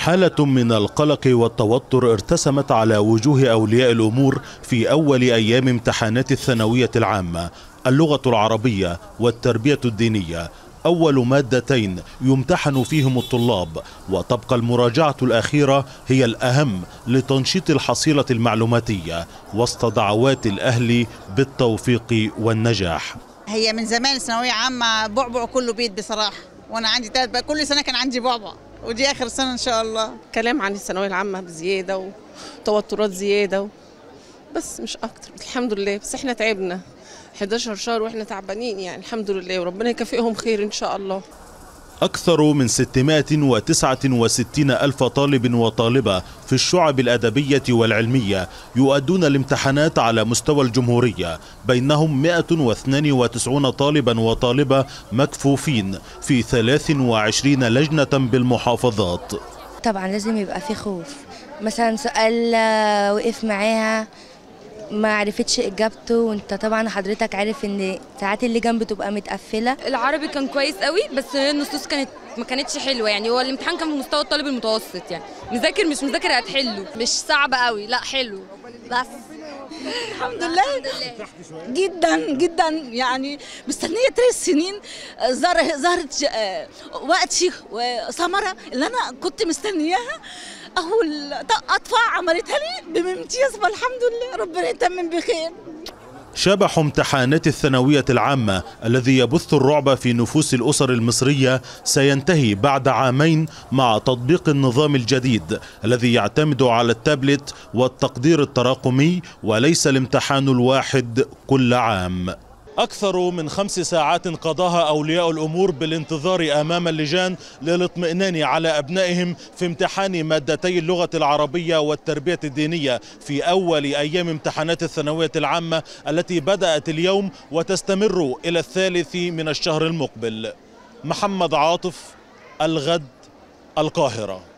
حالة من القلق والتوتر ارتسمت على وجوه أولياء الأمور في أول أيام امتحانات الثانوية العامة اللغة العربية والتربية الدينية أول مادتين يمتحن فيهم الطلاب وتبقى المراجعة الأخيرة هي الأهم لتنشيط الحصيلة المعلوماتية وسط دعوات الأهل بالتوفيق والنجاح هي من زمان الثانوية عامة بعبع كله بيت بصراحة وأنا عندي تلات كل سنة كان عندي بعبع ودي آخر سنة إن شاء الله كلام عن الثانوية العامة بزيادة وتوترات زيادة و... بس مش أكتر الحمد لله بس احنا تعبنا 11 شهر واحنا تعبانين يعني الحمد لله وربنا يكافئهم خير إن شاء الله أكثر من 669 ألف طالب وطالبة في الشعب الأدبية والعلمية يؤدون الامتحانات على مستوى الجمهورية بينهم 192 طالبا وطالبة مكفوفين في 23 لجنة بالمحافظات طبعا لازم يبقى في خوف مثلا سؤال وقف معاها ما عرفتش اجابته وانت طبعا حضرتك عارف ان ساعات اللي جنب بتبقى متقفله العربي كان كويس قوي بس النصوص كانت ما كانتش حلوه يعني هو الامتحان كان في مستوى الطالب المتوسط يعني مذاكر مش مذاكر هتحله مش صعب قوي لا حلو بس الحمد لله جدا جدا يعني مستنيه ثلاث سنين ظهرت وقتي وثمره اللي انا كنت مستنياها اهو اطفال عملتها لي بامتياز والحمد لله ربنا يتمم بخير شبح امتحانات الثانوية العامة الذي يبث الرعب في نفوس الأسر المصرية سينتهي بعد عامين مع تطبيق النظام الجديد الذي يعتمد على التابلت والتقدير التراكمي وليس الامتحان الواحد كل عام أكثر من خمس ساعات قضاها أولياء الأمور بالانتظار أمام اللجان للاطمئنان على أبنائهم في امتحان مادتي اللغة العربية والتربية الدينية في أول أيام امتحانات الثانوية العامة التي بدأت اليوم وتستمر إلى الثالث من الشهر المقبل محمد عاطف الغد القاهرة